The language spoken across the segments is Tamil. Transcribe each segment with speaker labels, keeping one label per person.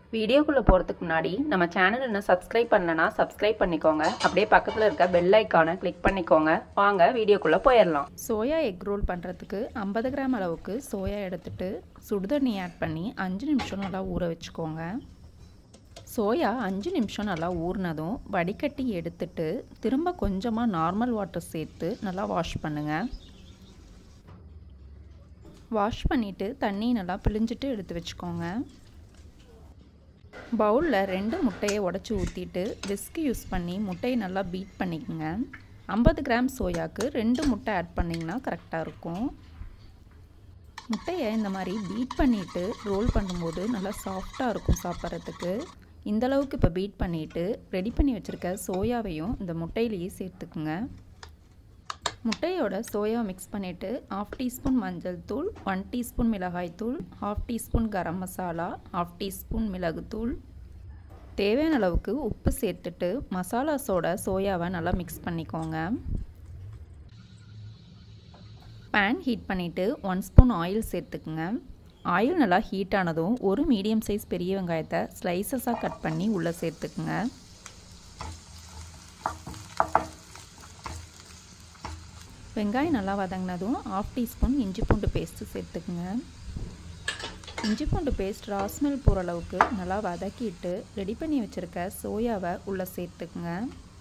Speaker 1: வீடியோக்குள்ளே போகிறதுக்கு முன்னாடி நம்ம சேனல் இன்னும் சப்ஸ்கிரைப் பண்ணலனா சப்ஸ்கிரைப் பண்ணிக்கோங்க அப்படியே பக்கத்தில் இருக்க பெல் ஐக்கானை கிளிக் பண்ணிக்கோங்க வாங்க வீடியோக்குள்ளே போயிடலாம்
Speaker 2: சோயா எக் ரோல் பண்ணுறதுக்கு ஐம்பது கிராம் அளவுக்கு சோயா எடுத்துட்டு சுடுதண்ணி ஆட் பண்ணி அஞ்சு நிமிஷம் நல்லா ஊற வச்சுக்கோங்க சோயா அஞ்சு நிமிஷம் நல்லா ஊறினதும் வடிகட்டி எடுத்துட்டு திரும்ப கொஞ்சமாக நார்மல் வாட்டர் சேர்த்து நல்லா வாஷ் பண்ணுங்கள் வாஷ் பண்ணிவிட்டு தண்ணி நல்லா பிழிஞ்சிட்டு எடுத்து வச்சுக்கோங்க பவுலில் ரெண்டு முட்டையை உடச்சி ஊற்றிட்டு விஸ்க் யூஸ் பண்ணி முட்டையை நல்லா பீட் பண்ணிக்கோங்க ஐம்பது கிராம் சோயாவுக்கு ரெண்டு முட்டை ஆட் பண்ணிங்கன்னா கரெக்டாக இருக்கும் முட்டையை இந்த மாதிரி பீட் பண்ணிவிட்டு ரோல் பண்ணும்போது நல்லா சாஃப்டாக இருக்கும் சாப்பிட்றதுக்கு இந்தளவுக்கு இப்போ பீட் பண்ணிவிட்டு ரெடி பண்ணி வச்சுருக்க சோயாவையும் இந்த முட்டையிலேயே சேர்த்துக்குங்க முட்டையோட சோயா மிக்ஸ் பண்ணிவிட்டு ஆஃப் டீஸ்பூன் மஞ்சள் தூள் ஒன் டீஸ்பூன் மிளகாய் தூள் half teaspoon garam masala half teaspoon மிளகுத்தூள் தேவையான அளவுக்கு உப்பு சேர்த்துட்டு மசாலாஸோட சோயாவை நல்லா மிக்ஸ் பண்ணிக்கோங்க பேன் ஹீட் பண்ணிவிட்டு ஒன் ஸ்பூன் ஆயில் சேர்த்துக்குங்க ஆயில் நல்லா ஹீட் ஆனதும் ஒரு மீடியம் சைஸ் பெரிய வெங்காயத்தை ஸ்லைசஸாக கட் பண்ணி உள்ளே சேர்த்துக்குங்க வெங்காயம் நல்லா வதங்கினதும் ஆஃப் டீஸ்பூன் இஞ்சி பூண்டு பேஸ்ட்டு சேர்த்துக்குங்க இஞ்சி பூண்டு பேஸ்ட் ராஸ்மெல் போகிற அளவுக்கு நல்லா வதக்கிட்டு ரெடி பண்ணி வச்சுருக்க சோயாவை உள்ளே சேர்த்துக்குங்க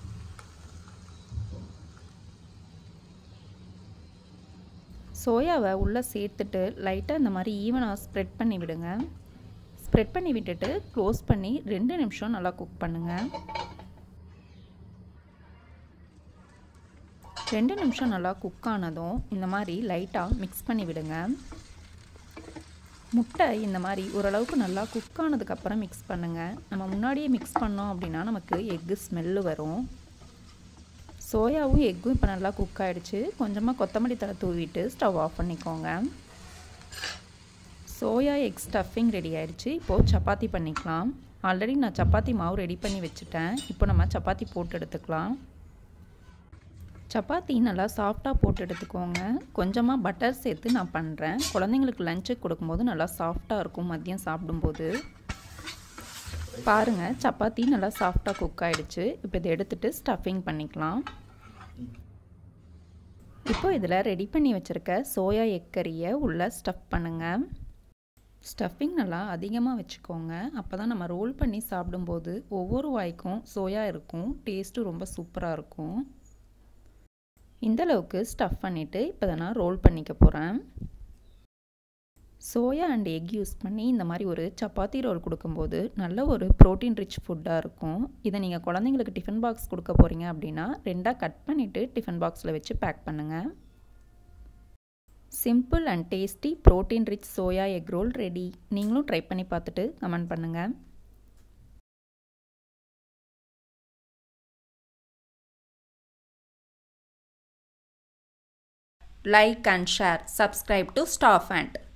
Speaker 2: சோயாவை உள்ளே சேர்த்துட்டு லைட்டாக இந்த மாதிரி ஈவனாக ஸ்ப்ரெட் பண்ணி விடுங்க ஸ்ப்ரெட் பண்ணி விட்டுட்டு க்ளோஸ் பண்ணி ரெண்டு நிமிஷம் நல்லா குக் பண்ணுங்கள் ரெண்டு நிமிஷம் நல்லா குக் ஆனதும் இந்த மாதிரி லைட்டாக மிக்ஸ் பண்ணி விடுங்க முட்டை இந்த மாதிரி ஓரளவுக்கு நல்லா குக் ஆனதுக்கப்புறம் மிக்ஸ் பண்ணுங்கள் நம்ம முன்னாடியே மிக்ஸ் பண்ணோம் அப்படின்னா நமக்கு எக்கு ஸ்மெல்லு வரும் சோயாவும் எக்கும் இப்போ நல்லா குக் ஆகிடுச்சு கொஞ்சமாக கொத்தமல்லி தலை தூவிட்டு ஸ்டவ் ஆஃப் பண்ணிக்கோங்க சோயா எக் ஸ்டஃபிங் ரெடி ஆயிடுச்சு இப்போது சப்பாத்தி பண்ணிக்கலாம் ஆல்ரெடி நான் சப்பாத்தி மாவு ரெடி பண்ணி வச்சுட்டேன் இப்போ நம்ம சப்பாத்தி போட்டு எடுத்துக்கலாம் சப்பாத்தி நல்லா சாஃப்டாக போட்டு எடுத்துக்கோங்க கொஞ்சமாக பட்டர் சேர்த்து நான் பண்ணுறேன் குழந்தைங்களுக்கு லஞ்சுக்கு கொடுக்கும்போது நல்லா சாஃப்டாக இருக்கும் மதியம் சாப்பிடும்போது பாருங்கள் சப்பாத்தி நல்லா சாஃப்டாக குக் ஆகிடுச்சு இப்போ இதை எடுத்துகிட்டு ஸ்டஃபிங் பண்ணிக்கலாம் இப்போ இதில் ரெடி பண்ணி வச்சுருக்க சோயா எக் கறியை உள்ளே ஸ்டஃப் பண்ணுங்கள் ஸ்டஃபிங் நல்லா அதிகமாக வச்சுக்கோங்க அப்போ தான் நம்ம ரோல் பண்ணி சாப்பிடும்போது ஒவ்வொரு வாய்க்கும் சோயா இருக்கும் டேஸ்ட்டும் ரொம்ப சூப்பராக இருக்கும் இந்தளவுக்கு ஸ்டஃப் பண்ணிவிட்டு இப்போ தான் நான் ரோல் பண்ணிக்க போகிறேன் சோயா அண்ட் எக் யூஸ் பண்ணி இந்த மாதிரி ஒரு சப்பாத்தி ரோல் கொடுக்கும்போது நல்ல ஒரு ப்ரோட்டீன் ரிச் ஃபுட்டாக இருக்கும் இதை நீங்கள் குழந்தைங்களுக்கு டிஃபன் பாக்ஸ் கொடுக்க போகிறீங்க அப்படின்னா ரெண்டாக கட் பண்ணிவிட்டு டிஃபன் பாக்ஸில் வச்சு பேக் பண்ணுங்கள் simple and tasty protein rich soya egg roll ready நீங்களும் ட்ரை பண்ணி பார்த்துட்டு கமெண்ட் பண்ணுங்கள்
Speaker 1: like and share subscribe to staff and